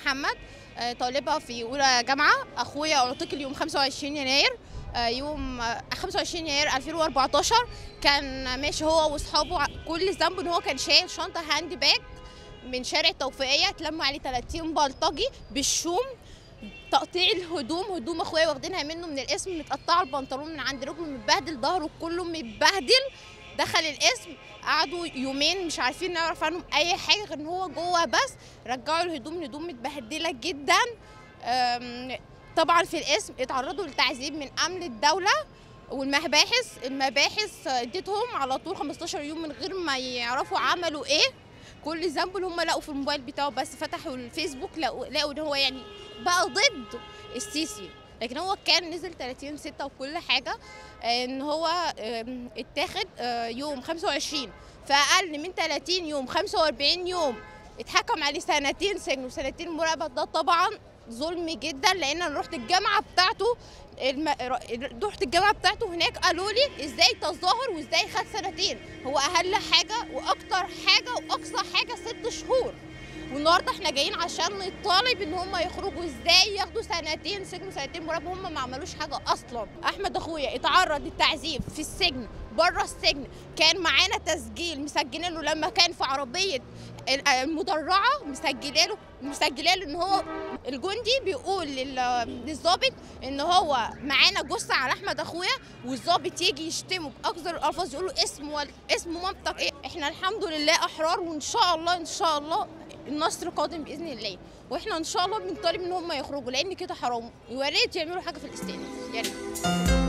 محمد آه، طالبه في اولى جامعه اخويا اعتقل يوم 25 يناير آه، يوم آه، 25 يناير 2014 كان ماشي هو واصحابه ع- كل ذنبه ان هو كان شايل شنطه هاند باج من شارع التوفيقيه اتلموا عليه 30 بلطجي بالشوم تقطيع الهدوم هدوم اخويا واخدينها منه من الاسم متقطعه البنطلون من عند رجله متبهدل ظهره كله متبهدل دخل الاسم قعدوا يومين مش عارفين نعرف عنهم اي حاجه غير ان هو جوه بس رجعوا الهدوم الهدوم متبهدله جدا أم، طبعا في الاسم اتعرضوا لتعذيب من امن الدوله والمباحث المباحث اديتهم على طول 15 يوم من غير ما يعرفوا عملوا ايه كل ذنب ان هم لقوا في الموبايل بتاعه بس فتحوا الفيسبوك لقوا لقوا ان هو يعني بقى ضد السيسي لكن هو كان نزل 30 6 وكل حاجه آه، ان هو آم، اتاخد آه، يوم 25 في اقل من 30 يوم 45 يوم اتحكم عليه سنتين سجن وسنتين مراقبه ده طبعا ظلم جدا لان انا رحت الجامعه بتاعته الم... ر- رحت الجامعه بتاعته هناك قالوا لي ازاي تظاهر وازاي خد سنتين هو اقل حاجه واكتر حاجه واقصى حاجه ست شهور والنهارده احنا جايين عشان نطالب ان هم يخرجوا ازاي ياخدوا سنتين سجن وسنتين مراقبه هم ما عملوش حاجه اصلا احمد اخويا اتعرض للتعذيب في السجن بره السجن كان معانا تسجيل مسجلين له لما كان في عربيه ال- المدرعه مسجله له مسجله له ان هو الجندي بيقول لل- للظابط ان هو معانا جثه على احمد اخويا والظابط يجي يشتمه باقذر الالفاظ يقول له اسم وال... اسم مامتك ايه احنا الحمد لله احرار وان شاء الله ان شاء الله النصر قادم باذن الله واحنا ان شاء الله بنطالب ان هم يخرجوا لان كده حرام ويا ريت يعملوا حاجه في الاستئناف يا ريت